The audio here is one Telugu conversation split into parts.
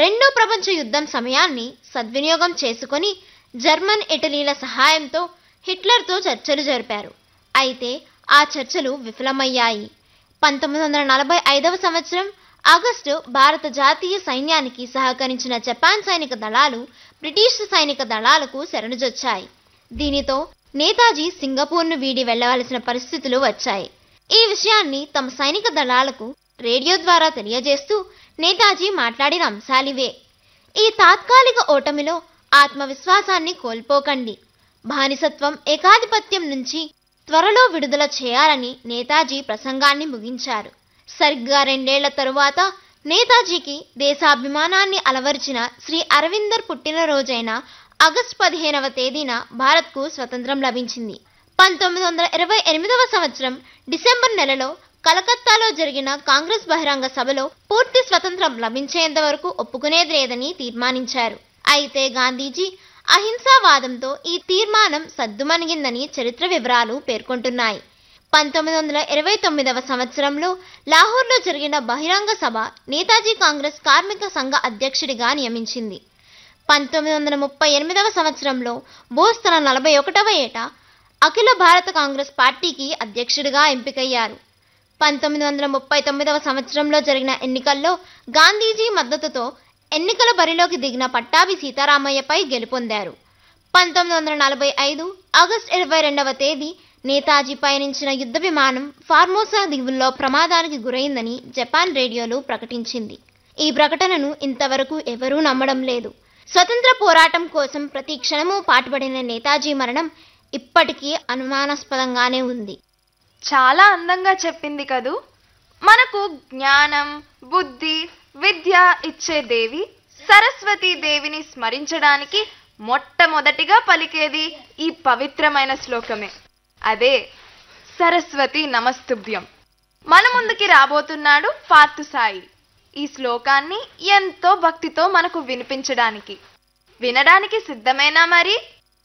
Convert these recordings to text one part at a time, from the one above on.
రెండో ప్రపంచ యుద్ధం సమయాన్ని సద్వినియోగం చేసుకొని జర్మన్ ఇటలీల సహాయంతో హిట్లర్తో చర్చలు జరిపారు అయితే ఆ చర్చలు విఫలమయ్యాయి పంతొమ్మిది వందల నలభై ఐదవ సంవత్సరం ఆగస్టు భారత జాతీయ సైన్యానికి సహకరించిన జపాన్ సైనిక దళాలు బ్రిటిష్ సైనిక దళాలకు శరణుజొచ్చాయి దీనితో నేతాజీ సింగపూర్ను వీడి వెళ్లవలసిన పరిస్థితులు వచ్చాయి ఈ విషయాన్ని తమ సైనిక దళాలకు రేడియో ద్వారా తెలియజేస్తూ నేతాజీ మాట్లాడిన అంశాలివే ఈ తాత్కాలిక ఓటమిలో ఆత్మవిశ్వాసాన్ని కోల్పోకండి బానిసత్వం ఏకాధిపత్యం నుంచి త్వరలో విడుదల చేయాలని నేతాజీ ప్రసంగాన్ని ముగించారు సరిగ్గా రెండేళ్ల తరువాత నేతాజీకి దేశాభిమానాన్ని అలవరిచిన శ్రీ అరవిందర్ పుట్టినరోజైన ఆగస్టు పదిహేనవ తేదీన భారత్కు స్వతంత్రం లభించింది పంతొమ్మిది వందల ఇరవై ఎనిమిదవ సంవత్సరం డిసెంబర్ నెలలో కలకత్తాలో జరిగిన కాంగ్రెస్ బహిరంగ సభలో పూర్తి స్వతంత్రం లభించేంత వరకు ఒప్పుకునేది లేదని తీర్మానించారు అయితే గాంధీజీ అహింసావాదంతో ఈ తీర్మానం సద్దుమణిగిందని చరిత్ర వివరాలు పేర్కొంటున్నాయి పంతొమ్మిది వందల ఇరవై తొమ్మిదవ సంవత్సరంలో లాహోర్లో జరిగిన బహిరంగ సభ నేతాజీ కాంగ్రెస్ కార్మిక సంఘ అధ్యక్షుడిగా నియమించింది పంతొమ్మిది వందల ముప్పై ఎనిమిదవ సంవత్సరంలో బోస్ తన నలభై ఒకటవ ఏట అఖిల భారత కాంగ్రెస్ పార్టీకి అధ్యక్షుడిగా ఎంపికయ్యారు పంతొమ్మిది వందల ముప్పై తొమ్మిదవ సంవత్సరంలో జరిగిన ఎన్నికల్లో గాంధీజీ మద్దతుతో ఎన్నికల బరిలోకి దిగిన పట్టాభి సీతారామయ్యపై గెలుపొందారు పంతొమ్మిది వందల నలభై ఐదు ఆగస్టు ఇరవై రెండవ తేదీ నేతాజీ పయనించిన యుద్ధ విమానం ఫార్మోసా దీవుల్లో ప్రమాదానికి గురైందని జపాన్ రేడియోలో ప్రకటించింది ఈ ప్రకటనను ఇంతవరకు ఎవరూ నమ్మడం లేదు స్వతంత్ర పోరాటం కోసం ప్రతి క్షణము పాటుపడిన నేతాజీ మరణం ఇప్పటికీ అనుమానాస్పదంగానే ఉంది చాలా అందంగా చెప్పింది కదూ మనకు జ్ఞానం బుద్ధి విద్య ఇచ్చే దేవి సరస్వతీ దేవిని స్మరించడానికి మొట్టమొదటిగా పలికేది ఈ పవిత్రమైన శ్లోకమే అదే సరస్వతి నమస్తుభ్యం మన ముందుకి రాబోతున్నాడు పార్థసాయి ఈ శ్లోకాన్ని ఎంతో భక్తితో మనకు వినిపించడానికి వినడానికి సిద్ధమేనా మరి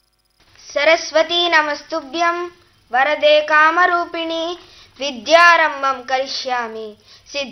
సరస్వతీ నమస్తుభ్యం వరదే కామరూపిణి విద్యారంభం కరిష్యామి సిద్ధ